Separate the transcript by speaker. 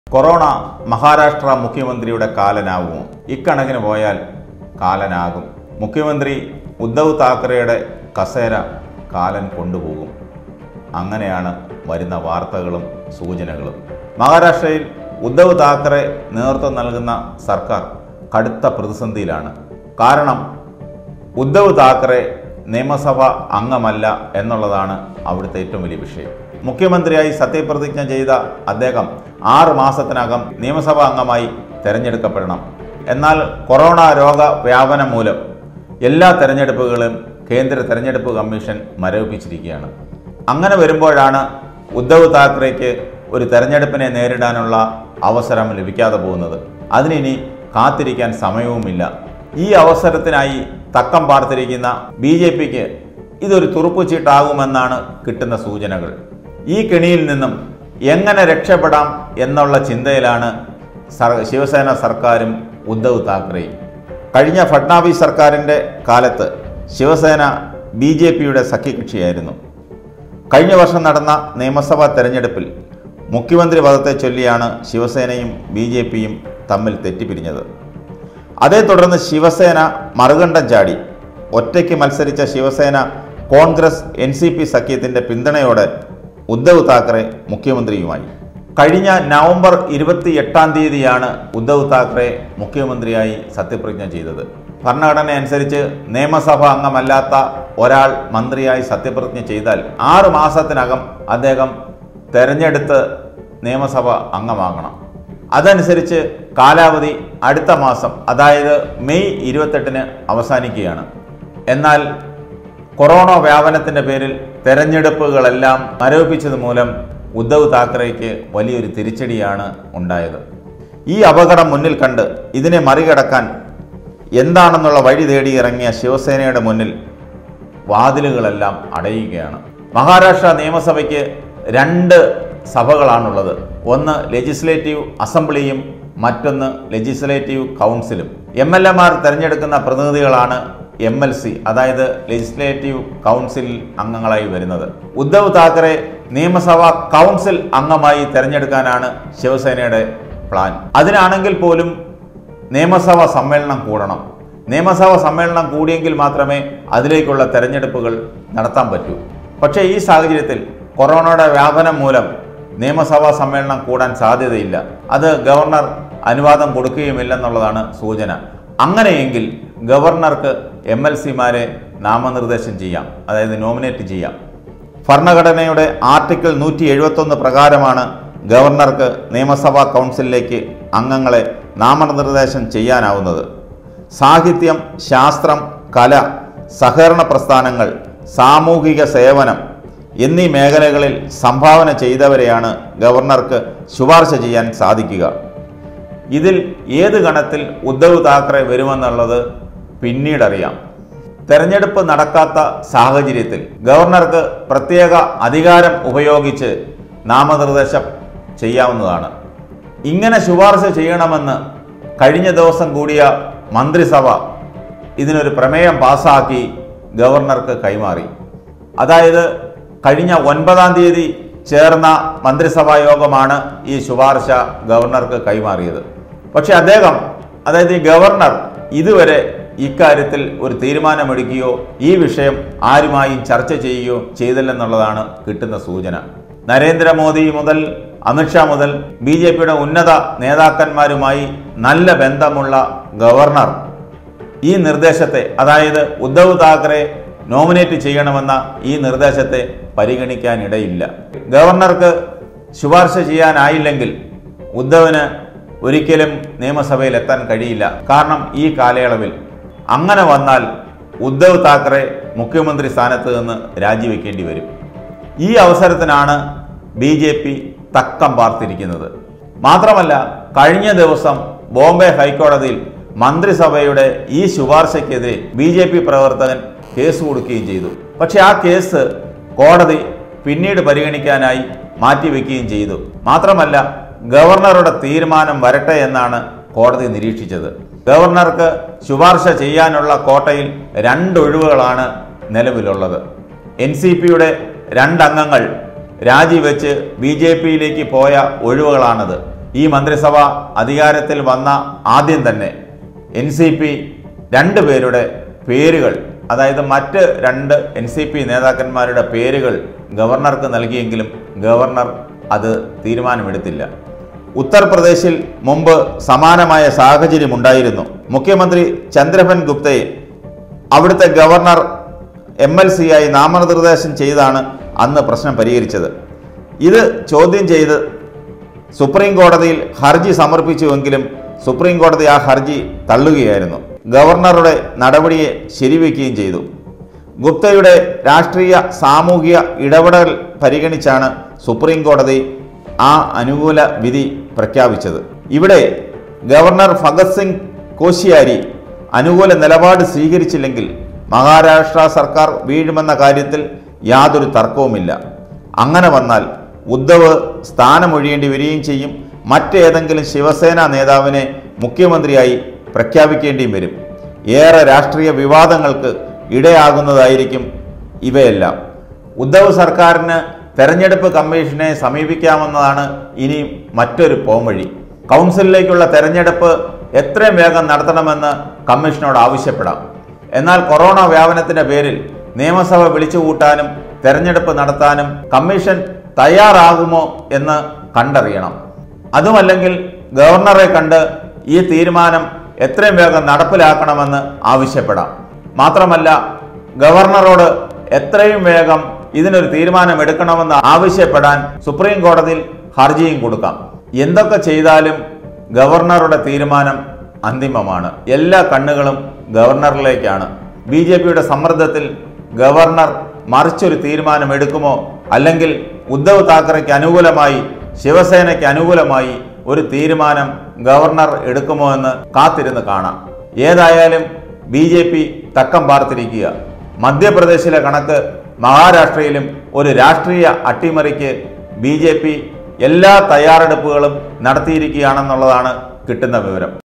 Speaker 1: corona Maharashtra മുഖ്യമന്ത്രിയുടെ കാലനാകുമോ ഇക്കണക്കിന് പോയാൽ കാലനാകും മുഖ്യമന്ത്രി ഉദ്ധവ് താക്കറെയുടെ കസേര കാലൻ കൊണ്ടുപോകും അങ്ങനെയാണ് വരുന്ന വാർത്തകളും സൂചനകളും മഹാരാഷ്ട്രയിൽ ഉദ്ധവ് താക്കറെ നേതൃത്വം നൽകുന്ന സർക്കാർ കടുത്ത പ്രതിസന്ധിയിലാണ് കാരണം ഉദ്ധവ് താക്കറെ നിയമസഭ അംഗമല്ല എന്നുള്ളതാണ് അവിടുത്തെ ഏറ്റവും വലിയ വിഷയം മുഖ്യമന്ത്രിയായി സത്യപ്രതിജ്ഞ ചെയ്ത അദ്ദേഹം ആറ് മാസത്തിനകം നിയമസഭാ അംഗമായി തെരഞ്ഞെടുക്കപ്പെടണം എന്നാൽ കൊറോണ രോഗ വ്യാപനം മൂലം എല്ലാ തെരഞ്ഞെടുപ്പുകളും കേന്ദ്ര തെരഞ്ഞെടുപ്പ് കമ്മീഷൻ മരവിപ്പിച്ചിരിക്കുകയാണ് അങ്ങനെ വരുമ്പോഴാണ് ഉദ്ധവ് താക്കറേക്ക് ഒരു തെരഞ്ഞെടുപ്പിനെ നേരിടാനുള്ള അവസരം ലഭിക്കാതെ പോകുന്നത് അതിനിനി കാത്തിരിക്കാൻ സമയവുമില്ല ഈ അവസരത്തിനായി തക്കം പാർത്തിരിക്കുന്ന ബി ജെ പിക്ക് ഇതൊരു തുറുപ്പുചീട്ടാകുമെന്നാണ് കിട്ടുന്ന സൂചനകൾ ഈ കെണിയിൽ നിന്നും എങ്ങനെ രക്ഷപ്പെടാം എന്നുള്ള ചിന്തയിലാണ് സർ ശിവസേന സർക്കാരും ഉദ്ധവ് താക്കറെയും കഴിഞ്ഞ ഫട്നാവിസ് സർക്കാരിൻ്റെ കാലത്ത് ശിവസേന ബി ജെ പിയുടെ സഖ്യകക്ഷിയായിരുന്നു കഴിഞ്ഞ വർഷം നടന്ന നിയമസഭാ തെരഞ്ഞെടുപ്പിൽ മുഖ്യമന്ത്രി പദത്തെ ചൊല്ലിയാണ് ശിവസേനയും ബി ജെ പിയും തമ്മിൽ തെറ്റിപ്പിരിഞ്ഞത് അതേ തുടർന്ന് ശിവസേന മറുകണ്ഠം ചാടി ഒറ്റയ്ക്ക് മത്സരിച്ച Shiv Sena Congress N C P സഖ്യത്തിൻ്റെ പിന്തുണയോടെ ഉദ്ധവ് താക്കറെ മുഖ്യമന്ത്രിയുമായി കഴിഞ്ഞ നവംബർ ഇരുപത്തി എട്ടാം തീയതിയാണ് ഉദ്ധവ് താക്കറെ മുഖ്യമന്ത്രിയായി സത്യപ്രതിജ്ഞ ചെയ്തത് ഭരണഘടന അനുസരിച്ച് നിയമസഭ അംഗമല്ലാത്ത ഒരാൾ മന്ത്രിയായി സത്യപ്രതിജ്ഞ ചെയ്താൽ ആറ് മാസത്തിനകം അദ്ദേഹം തെരഞ്ഞെടുത്ത് നിയമസഭ അംഗമാകണം അതനുസരിച്ച് കാലാവധി അടുത്ത മാസം അതായത് മെയ് ഇരുപത്തെട്ടിന് അവസാനിക്കുകയാണ് എന്നാൽ കൊറോണ വ്യാപനത്തിൻ്റെ പേരിൽ തെരഞ്ഞെടുപ്പുകളെല്ലാം മരവിപ്പിച്ചത് മൂലം ഉദ്ധവ് താക്കറേക്ക് വലിയൊരു തിരിച്ചടിയാണ് ഉണ്ടായത് ഈ അപകടം മുന്നിൽ കണ്ട് ഇതിനെ മറികടക്കാൻ എന്താണെന്നുള്ള വഴി തേടി ഇറങ്ങിയ ശിവസേനയുടെ മുന്നിൽ വാതിലുകളെല്ലാം അടയുകയാണ് മഹാരാഷ്ട്ര നിയമസഭയ്ക്ക് രണ്ട് സഭകളാണുള്ളത് ഒന്ന് ലെജിസ്ലേറ്റീവ് അസംബ്ലിയും മറ്റൊന്ന് ലെജിസ്ലേറ്റീവ് കൗൺസിലും എം എൽ എമാർ തിരഞ്ഞെടുക്കുന്ന പ്രതിനിധികളാണ് എം എൽ സി അതായത് ലെജിസ്ലേറ്റീവ് കൗൺസിൽ അംഗങ്ങളായി വരുന്നത് ഉദ്ധവ് താക്കറെ നിയമസഭാ കൗൺസിൽ അംഗമായി തിരഞ്ഞെടുക്കാനാണ് ശിവസേനയുടെ പ്ലാൻ അതിനാണെങ്കിൽ പോലും നിയമസഭാ സമ്മേളനം കൂടണം നിയമസഭാ സമ്മേളനം കൂടിയെങ്കിൽ മാത്രമേ അതിലേക്കുള്ള തെരഞ്ഞെടുപ്പുകൾ നടത്താൻ പറ്റൂ പക്ഷേ ഈ സാഹചര്യത്തിൽ കൊറോണയുടെ വ്യാപനം മൂലം നിയമസഭാ സമ്മേളനം കൂടാൻ സാധ്യതയില്ല അത് ഗവർണർ അനുവാദം കൊടുക്കുകയുമില്ലെന്നുള്ളതാണ് സൂചന അങ്ങനെയെങ്കിൽ ഗവർണർക്ക് എം എൽ സിമാരെ നാമനിർദ്ദേശം ചെയ്യാം അതായത് നോമിനേറ്റ് ചെയ്യാം ഭരണഘടനയുടെ ആർട്ടിക്കിൾ നൂറ്റി എഴുപത്തൊന്ന് പ്രകാരമാണ് ഗവർണർക്ക് നിയമസഭാ കൗൺസിലിലേക്ക് അംഗങ്ങളെ നാമനിർദ്ദേശം ചെയ്യാനാവുന്നത് സാഹിത്യം ശാസ്ത്രം കല സഹകരണ പ്രസ്ഥാനങ്ങൾ സാമൂഹിക സേവനം എന്നീ മേഖലകളിൽ സംഭാവന ചെയ്തവരെയാണ് ഗവർണർക്ക് ശുപാർശ ചെയ്യാൻ സാധിക്കുക ഇതിൽ ഏത് ഗണത്തിൽ ഉദ്ധവ് താക്കറെ വരുമെന്നുള്ളത് പിന്നീടറിയാം തെരഞ്ഞെടുപ്പ് നടക്കാത്ത സാഹചര്യത്തിൽ ഗവർണർക്ക് പ്രത്യേക അധികാരം ഉപയോഗിച്ച് നാമനിർദ്ദേശം ചെയ്യാവുന്നതാണ് ഇങ്ങനെ ശുപാർശ ചെയ്യണമെന്ന് കഴിഞ്ഞ ദിവസം കൂടിയ മന്ത്രിസഭ ഇതിനൊരു പ്രമേയം പാസാക്കി ഗവർണർക്ക് കൈമാറി അതായത് കഴിഞ്ഞ ഒൻപതാം തീയതി ചേർന്ന മന്ത്രിസഭാ യോഗമാണ് ഈ ശുപാർശ ഗവർണർക്ക് കൈമാറിയത് പക്ഷെ അദ്ദേഹം അതായത് ഈ ഗവർണർ ഇതുവരെ ഇക്കാര്യത്തിൽ ഒരു തീരുമാനമെടുക്കുകയോ ഈ വിഷയം ആരുമായും ചർച്ച ചെയ്യുകയോ ചെയ്തില്ലെന്നുള്ളതാണ് കിട്ടുന്ന സൂചന നരേന്ദ്രമോദി മുതൽ അമിത്ഷാ മുതൽ ബി ജെ പിയുടെ ഉന്നത നേതാക്കന്മാരുമായി നല്ല ബന്ധമുള്ള ഗവർണർ ഈ നിർദ്ദേശത്തെ അതായത് ഉദ്ധവ് താക്കറെ നോമിനേറ്റ് ചെയ്യണമെന്ന ഈ നിർദ്ദേശത്തെ പരിഗണിക്കാനിടയില്ല ഗവർണർക്ക് ശുപാർശ ചെയ്യാനായില്ലെങ്കിൽ ഉദ്ധവിന് ഒരിക്കലും നിയമസഭയിൽ എത്താൻ കഴിയില്ല കാരണം ഈ കാലയളവിൽ അങ്ങനെ വന്നാൽ ഉദ്ധവ് താക്കറെ മുഖ്യമന്ത്രി സ്ഥാനത്ത് നിന്ന് രാജിവെക്കേണ്ടി വരും ഈ അവസരത്തിനാണ് ബി ജെ പി തക്കം പാർത്തിരിക്കുന്നത് മാത്രമല്ല കഴിഞ്ഞ ദിവസം ബോംബെ ഹൈക്കോടതിയിൽ മന്ത്രിസഭയുടെ ഈ ശുപാർശയ്ക്കെതിരെ ബി ജെ പി പ്രവർത്തകൻ കേസ് കൊടുക്കുകയും ചെയ്തു പക്ഷെ ആ കേസ് കോടതി പിന്നീട് പരിഗണിക്കാനായി മാറ്റിവെക്കുകയും ചെയ്തു മാത്രമല്ല ഗവർണറുടെ തീരുമാനം വരട്ടെ എന്നാണ് കോടതി നിരീക്ഷിച്ചത് ഗവർണർക്ക് ശുപാർശ ചെയ്യാനുള്ള കോട്ടയിൽ രണ്ടൊഴിവുകളാണ് നിലവിലുള്ളത് എൻ സി പിയുടെ രണ്ടംഗങ്ങൾ രാജിവെച്ച് ബി ജെ പിയിലേക്ക് പോയ ഒഴിവുകളാണത് ഈ മന്ത്രിസഭ അധികാരത്തിൽ വന്ന ആദ്യം തന്നെ എൻ സി പി രണ്ട് പേരുടെ പേരുകൾ അതായത് മറ്റ് രണ്ട് എൻ സി പി നേതാക്കന്മാരുടെ പേരുകൾ ഗവർണർക്ക് നൽകിയെങ്കിലും ഗവർണർ അത് തീരുമാനമെടുത്തില്ല ഉത്തർപ്രദേശിൽ മുമ്പ് സമാനമായ സാഹചര്യമുണ്ടായിരുന്നു മുഖ്യമന്ത്രി ചന്ദ്രഭൻ ഗുപ്തയെ അവിടുത്തെ ഗവർണർ എം എൽ സി ആയി നാമനിർദ്ദേശം ചെയ്താണ് അന്ന് പ്രശ്നം പരിഹരിച്ചത് ഇത് ചോദ്യം ചെയ്ത് സുപ്രീം കോടതിയിൽ ഹർജി സമർപ്പിച്ചുവെങ്കിലും സുപ്രീം കോടതി ആ ഹർജി തള്ളുകയായിരുന്നു ഗവർണറുടെ നടപടിയെ ശരിവെക്കുകയും ചെയ്തു ഗുപ്തയുടെ രാഷ്ട്രീയ സാമൂഹിക ഇടപെടൽ പരിഗണിച്ചാണ് സുപ്രീം കോടതി ആ അനുകൂല വിധി പ്രഖ്യാപിച്ചത് ഇവിടെ ഗവർണർ ഭഗത് സിംഗ് കോശിയാരി അനുകൂല നിലപാട് സ്വീകരിച്ചില്ലെങ്കിൽ മഹാരാഷ്ട്ര സർക്കാർ വീഴുമെന്ന കാര്യത്തിൽ യാതൊരു തർക്കവുമില്ല അങ്ങനെ വന്നാൽ ഉദ്ധവ് സ്ഥാനമൊഴിയേണ്ടി വരികയും ചെയ്യും മറ്റേതെങ്കിലും ശിവസേന നേതാവിനെ മുഖ്യമന്ത്രിയായി പ്രഖ്യാപിക്കേണ്ടിയും വരും ഏറെ രാഷ്ട്രീയ വിവാദങ്ങൾക്ക് ഇടയാകുന്നതായിരിക്കും ഇവയെല്ലാം ഉദ്ധവ് സർക്കാരിന് തെരഞ്ഞെടുപ്പ് കമ്മീഷനെ സമീപിക്കാമെന്നതാണ് ഇനി മറ്റൊരു പോംവഴി കൗൺസിലിലേക്കുള്ള തെരഞ്ഞെടുപ്പ് എത്രയും വേഗം നടത്തണമെന്ന് കമ്മീഷനോട് ആവശ്യപ്പെടാം എന്നാൽ കൊറോണ വ്യാപനത്തിന്റെ പേരിൽ നിയമസഭ വിളിച്ചുകൂട്ടാനും തെരഞ്ഞെടുപ്പ് നടത്താനും കമ്മീഷൻ തയ്യാറാകുമോ എന്ന് കണ്ടറിയണം അതുമല്ലെങ്കിൽ ഗവർണറെ കണ്ട് ഈ തീരുമാനം എത്രയും വേഗം നടപ്പിലാക്കണമെന്ന് ആവശ്യപ്പെടാം മാത്രമല്ല ഗവർണറോട് എത്രയും വേഗം ഇതിനൊരു തീരുമാനം എടുക്കണമെന്ന് ആവശ്യപ്പെടാൻ സുപ്രീം കോടതിയിൽ ഹർജിയും കൊടുക്കാം എന്തൊക്കെ ചെയ്താലും ഗവർണറുടെ തീരുമാനം അന്തിമമാണ് എല്ലാ കണ്ണുകളും ഗവർണറിലേക്കാണ് ബി ജെ പിയുടെ സമ്മർദ്ദത്തിൽ ഗവർണർ മറിച്ചൊരു തീരുമാനം എടുക്കുമോ അല്ലെങ്കിൽ ഉദ്ധവ് താക്കറയ്ക്ക് അനുകൂലമായി ശിവസേനയ്ക്ക് അനുകൂലമായി ഒരു തീരുമാനം ഗവർണർ എടുക്കുമോ എന്ന് കാത്തിരുന്ന് കാണാം ഏതായാലും ബി ജെ പി തക്കം പാർത്തിരിക്കുക മധ്യപ്രദേശിലെ കണക്ക് മഹാരാഷ്ട്രയിലും ഒരു രാഷ്ട്രീയ അട്ടിമറിക്ക് ബി ജെ പി എല്ലാ തയ്യാറെടുപ്പുകളും നടത്തിയിരിക്കുകയാണെന്നുള്ളതാണ് കിട്ടുന്ന വിവരം